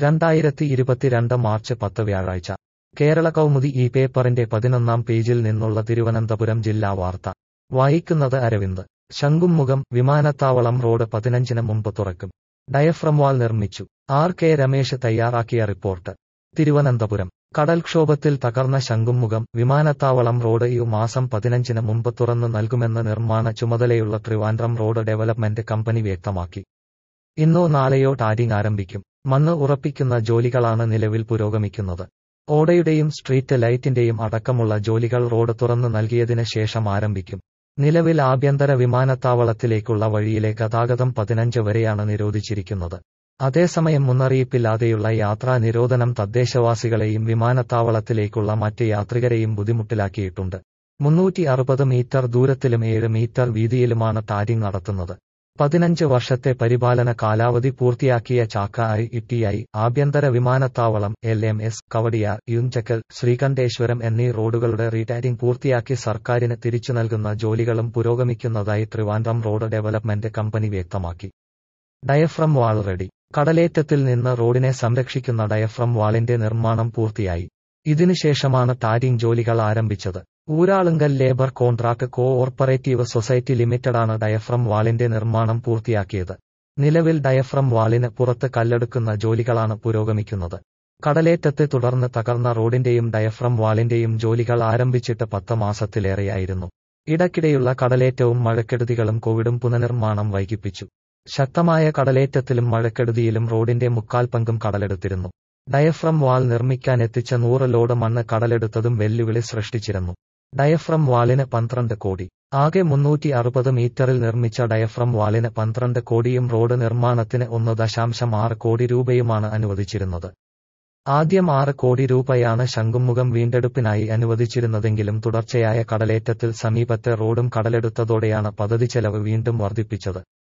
രണ്ടായിരത്തി ഇരുപത്തിരണ്ട് മാർച്ച് പത്ത് വ്യാഴാഴ്ച കേരള കൗമുദി ഈ പേപ്പറിന്റെ പതിനൊന്നാം പേജിൽ നിന്നുള്ള തിരുവനന്തപുരം ജില്ലാ വാർത്ത വായിക്കുന്നത് അരവിന്ദ് ശംഖുമുഖം വിമാനത്താവളം റോഡ് പതിനഞ്ചിന് മുമ്പ് തുറക്കും ഡയഫ്രം വാൾ നിർമ്മിച്ചു ആർ കെ രമേശ് തയ്യാറാക്കിയ റിപ്പോർട്ട് തിരുവനന്തപുരം കടൽക്ഷോഭത്തിൽ തകർന്ന ശംഖുമുഖം വിമാനത്താവളം റോഡ് ഈ മാസം പതിനഞ്ചിന് മുമ്പ് തുറന്നു നൽകുമെന്ന് നിർമ്മാണ ചുമതലയുള്ള ട്രിവാൻഡ്രം റോഡ് ഡെവലപ്മെന്റ് കമ്പനി വ്യക്തമാക്കി ഇന്നോ നാളെയോ ടാരിങ് ആരംഭിക്കും മണ്ണ് ഉറപ്പിക്കുന്ന ജോലികളാണ് നിലവിൽ പുരോഗമിക്കുന്നത് ഓടയുടെയും സ്ട്രീറ്റ് ലൈറ്റിന്റെയും അടക്കമുള്ള ജോലികൾ റോഡ് തുറന്നു നൽകിയതിന് ശേഷം ആരംഭിക്കും നിലവിൽ ആഭ്യന്തര വിമാനത്താവളത്തിലേക്കുള്ള വഴിയിലെ ഗതാഗതം പതിനഞ്ച് വരെയാണ് നിരോധിച്ചിരിക്കുന്നത് അതേസമയം മുന്നറിയിപ്പില്ലാതെയുള്ള യാത്രാ നിരോധനം തദ്ദേശവാസികളെയും വിമാനത്താവളത്തിലേക്കുള്ള മറ്റ് യാത്രികരെയും ബുദ്ധിമുട്ടിലാക്കിയിട്ടുണ്ട് മുന്നൂറ്റി അറുപത് മീറ്റർ ദൂരത്തിലും ഏഴ് മീറ്റർ വീതിയിലുമാണ് ടാരിങ് നടത്തുന്നത് പതിനഞ്ച് വർഷത്തെ പരിപാലന കാലാവധി പൂർത്തിയാക്കിയ ചാക്ക ഐ ഇട്ടിഐ ആഭ്യന്തര വിമാനത്താവളം എൽ എം എസ് കവടിയാർ യുഞ്ചക്കൽ ശ്രീകണ്ഠേശ്വരം എന്നീ റോഡുകളുടെ റീടാരിംഗ് പൂർത്തിയാക്കി സർക്കാരിന് തിരിച്ചു നൽകുന്ന ജോലികളും പുരോഗമിക്കുന്നതായി ട്രിവാൻഡ്രം റോഡ് ഡെവലപ്മെന്റ് കമ്പനി വ്യക്തമാക്കി ഡയഫ്രം വാൾ റെഡി കടലേറ്റത്തിൽ നിന്ന് റോഡിനെ സംരക്ഷിക്കുന്ന ഡയഫ്രം വാളിന്റെ നിർമ്മാണം പൂർത്തിയായി ഇതിനുശേഷമാണ് ടാരിംഗ് ജോലികൾ ആരംഭിച്ചത് Uralungal labour contract cooperative society ലിമിറ്റഡാണ് ഡയഫ്രം വാളിന്റെ നിർമ്മാണം പൂർത്തിയാക്കിയത് നിലവിൽ ഡയഫ്രം വാളിന് പുറത്ത് കല്ലെടുക്കുന്ന ജോലികളാണ് പുരോഗമിക്കുന്നത് കടലേറ്റത്തെ തുടർന്ന് തകർന്ന റോഡിന്റെയും ഡയഫ്രം വാളിന്റെയും ജോലികൾ ആരംഭിച്ചിട്ട് പത്ത് മാസത്തിലേറെയായിരുന്നു ഇടയ്ക്കിടെയുള്ള കടലേറ്റവും മഴക്കെടുതികളും കോവിഡും പുനർനിർമ്മാണം വൈകിപ്പിച്ചു ശക്തമായ കടലേറ്റത്തിലും മഴക്കെടുതിയിലും റോഡിന്റെ മുക്കാൽ പങ്കും കടലെടുത്തിരുന്നു ഡയഫ്രം വാൾ നിർമ്മിക്കാനെത്തിച്ച നൂറ് ലോഡ് മണ്ണ് കടലെടുത്തതും വെല്ലുവിളി സൃഷ്ടിച്ചിരുന്നു ഡയഫ്രം വാളിന് പന്ത്രണ്ട് കോടി ആകെ മുന്നൂറ്റി അറുപത് മീറ്ററിൽ നിർമ്മിച്ച ഡയഫ്രം വാളിന് പന്ത്രണ്ട് കോടിയും റോഡ് നിർമ്മാണത്തിന് ഒന്ന് ദശാംശം ആറ് കോടി രൂപയുമാണ് അനുവദിച്ചിരുന്നത് ആദ്യം ആറ് കോടി രൂപയാണ് ശംഖുമുഖം വീണ്ടെടുപ്പിനായി അനുവദിച്ചിരുന്നതെങ്കിലും തുടർച്ചയായ കടലേറ്റത്തിൽ സമീപത്തെ റോഡും കടലെടുത്തതോടെയാണ് പദ്ധതി ചെലവ് വീണ്ടും വർദ്ധിപ്പിച്ചത്